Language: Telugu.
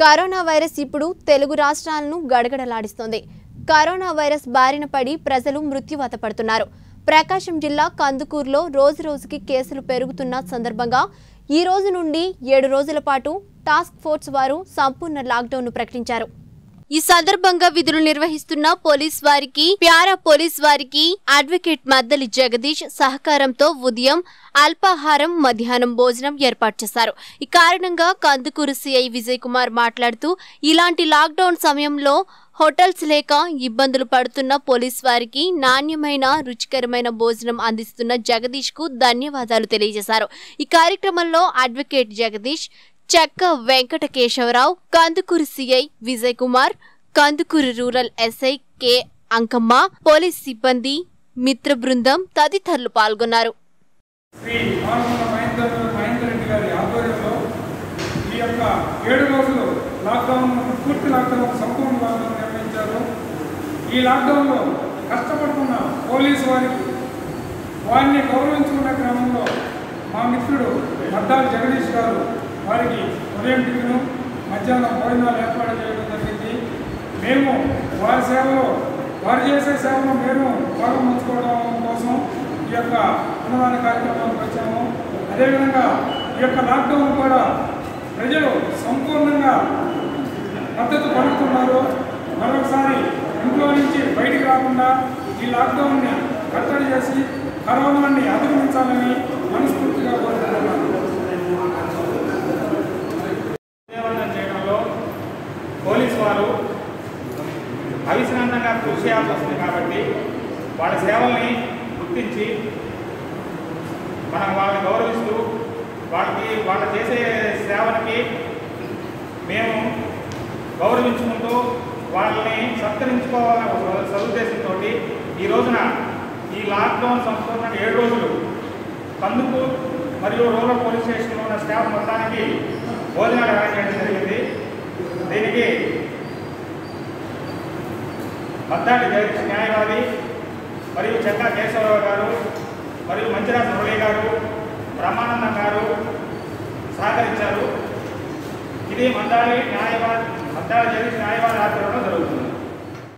కరోనా వైరస్ ఇప్పుడు తెలుగు రాష్ట్రాలను గడగడలాడిస్తోంది కరోనా వైరస్ బారిన పడి ప్రజలు మృత్యువాత పడుతున్నారు ప్రకాశం జిల్లా కందుకూరులో రోజు రోజుకి కేసులు పెరుగుతున్న సందర్భంగా ఈ రోజు నుండి ఏడు రోజుల పాటు టాస్క్ ఫోర్స్ వారు సంపూర్ణ లాక్డౌన్ ప్రకటించారు ఈ సందర్భంగా విధులు నిర్వహిస్తున్న పోలీస్ వారికి ప్యారా పోలీస్ వారికి అడ్వకేట్ మద్దలి జగదీష్ సహకారంతో ఉదయం అల్పాహారం మధ్యాహ్నం భోజనం ఏర్పాటు చేశారు ఈ కారణంగా కందుకూరు సిఐ విజయ్ కుమార్ మాట్లాడుతూ ఇలాంటి లాక్డౌన్ సమయంలో హోటల్స్ లేక ఇబ్బందులు పడుతున్న పోలీస్ వారికి నాణ్యమైన రుచికరమైన భోజనం అందిస్తున్న జగదీష్ కు ధన్యవాదాలు తెలియజేశారు ఈ కార్యక్రమంలో advocate Jagadeesh Chekka Venkata Kesavarao Kandukur CI Vijay Kumar Kandukur rural SI K Ankamma police సిబ్బంది మిత్ర బృందం తదితరులు పాల్గొన్నారు శ్రీ మానవ మహేంద్ర మహేందర్ రెడ్డి గారి ఆధ్వర్యంలో ఈ యొక్క ఏడు రోజులు లాక్డౌన్ పూర్తి లాక్డౌన్ సంపూర్ణ లాక్డౌన్ నిర్వహించారు ఈ లాక్డౌన్లో కష్టపడుతున్న పోలీసు వారికి వారిని గౌరవించుకునే క్రమంలో మా మిత్రుడు మద్దాలి జగదీష్ గారు వారికి ఉదయం టిఫిను మధ్యాహ్నం భోజనాలు ఏర్పాటు చేయడం జరిగింది మేము వారి సేవలో వారు చేసే సేవలో మేము భాగం పంచుకోవడం కోసం ఈ యొక్క అన్నదాన కార్యక్రమానికి వచ్చాము అదేవిధంగా ఈ యొక్క లాక్డౌన్ కూడా ప్రజలు సంపూర్ణంగా మద్దతు పలుకుతున్నారు మరొకసారి ఇంట్లో నుంచి బయటికి రాకుండా ఈ లాక్డౌన్ని కట్టడి చేసి కరోనాని అధిగమించాలని మనస్ఫూర్తిగా కోరుకుంటున్నాను విజయవంతం చేయడంలో పోలీసు వారు అవిశ్రాంతంగా కృషి చేయాల్సి వస్తుంది కాబట్టి వాళ్ళ సేవల్ని గుర్తించి మనం వాళ్ళని గౌరవిస్తూ వాళ్ళకి వాళ్ళు చేసే సేవలకి మేము గౌరవించుకుంటూ వాళ్ళని సత్కరించుకోవాలనే ఒక సదుద్దేశంతో ఈ రోజున ఈ లాక్డౌన్ సంపూర్ణంగా ఏడు రోజులు కందుకు మరియు రూరల్ పోలీస్ స్టేషన్లో ఉన్న స్టాఫ్ మొత్తానికి భోజనాలు అరేంజ్ చేయడం జరిగింది దీనికి మద్దాడి జగదీష్ న్యాయవాది మరియు చెక్కా కేశవరావు గారు మరియు మంచిరాజు మురళి గారు బ్రహ్మానందం గారు సహకరించారు ఇది మద్దాడి న్యాయవాది మద్దాడి జగదీష్ న్యాయవాది ఆధ్వర్యంలో జరుగుతుంది